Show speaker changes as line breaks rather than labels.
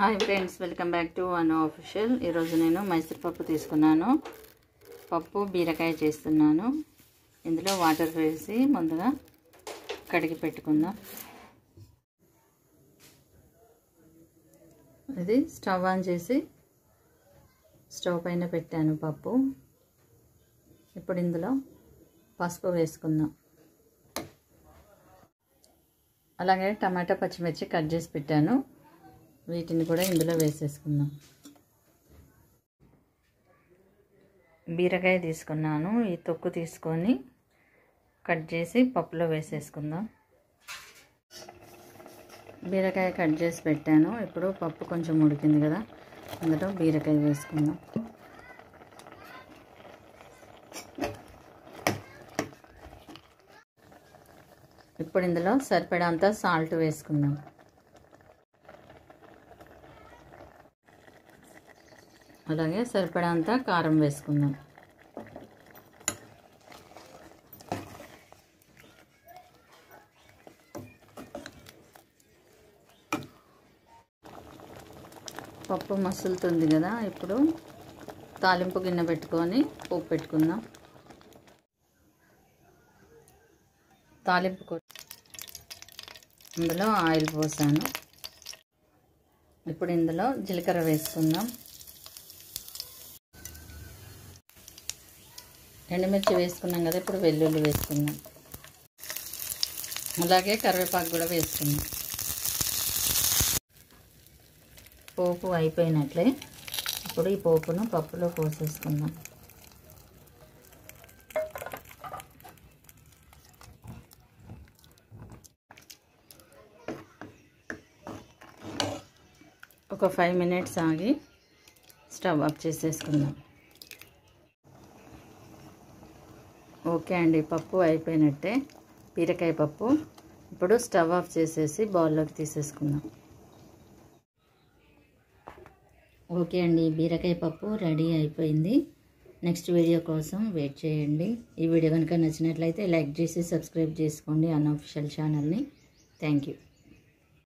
hi friends welcome back to one official ఈరోజు నేను మైసూర్ పప్పు తీసుకున్నాను పప్పు బీరకాయ చేస్తున్నాను ఇందులో వాటర్ వేసి ముందుగా కడిగి పెట్టుకుందాం ఇది స్టవ్ ఆన్ చేసి స్టవ్ పైన పెట్టాను పప్పు ఇప్పుడు ఇందులో పసుపు వేసుకుందాం అలాగే టమాటా పచ్చిమిర్చి కట్ చేసి పెట్టాను వీటిని కూడా ఇందులో వేసేసుకుందాం బీరకాయ తీసుకున్నాను ఈ తొక్కు తీసుకొని కట్ చేసి పప్పులో వేసేసుకుందాం బీరకాయ కట్ చేసి పెట్టాను ఇప్పుడు పప్పు కొంచెం ఉడికింది కదా అందులో బీరకాయ వేసుకుందాం ఇప్పుడు ఇందులో సరిపడంత సాల్ట్ వేసుకుందాం అలాగే సరిపడంత కారం వేసుకుందాం పప్పు మసులుతుంది కదా ఇప్పుడు తాలింపు గిన్నె పెట్టుకొని పోపు పెట్టుకుందాం తాలింపు ఇందులో ఆయిల్ పోసాను ఇప్పుడు ఇందులో జీలకర్ర వేసుకుందాం ఎండుమిర్చి వేసుకున్నాం కదా ఇప్పుడు వెల్లుల్లి వేసుకుందాం అలాగే కరివేపాకు కూడా వేసుకుందాం పోపు అయిపోయినట్లే ఇప్పుడు ఈ పోపును పప్పులో పోసేసుకుందాం ఒక ఫైవ్ మినిట్స్ ఆగి స్టవ్ ఆఫ్ చేసేసుకుందాం ఓకే అండి పప్పు అయిపోయినట్టే బీరకాయ పప్పు ఇప్పుడు స్టవ్ ఆఫ్ చేసేసి బౌల్లోకి తీసేసుకుందాం ఓకే అండి బీరకాయ పప్పు రెడీ అయిపోయింది నెక్స్ట్ వీడియో కోసం వెయిట్ చేయండి ఈ వీడియో కనుక నచ్చినట్లయితే లైక్ చేసి సబ్స్క్రైబ్ చేసుకోండి అన్అఫిషియల్ ఛానల్ని థ్యాంక్ యూ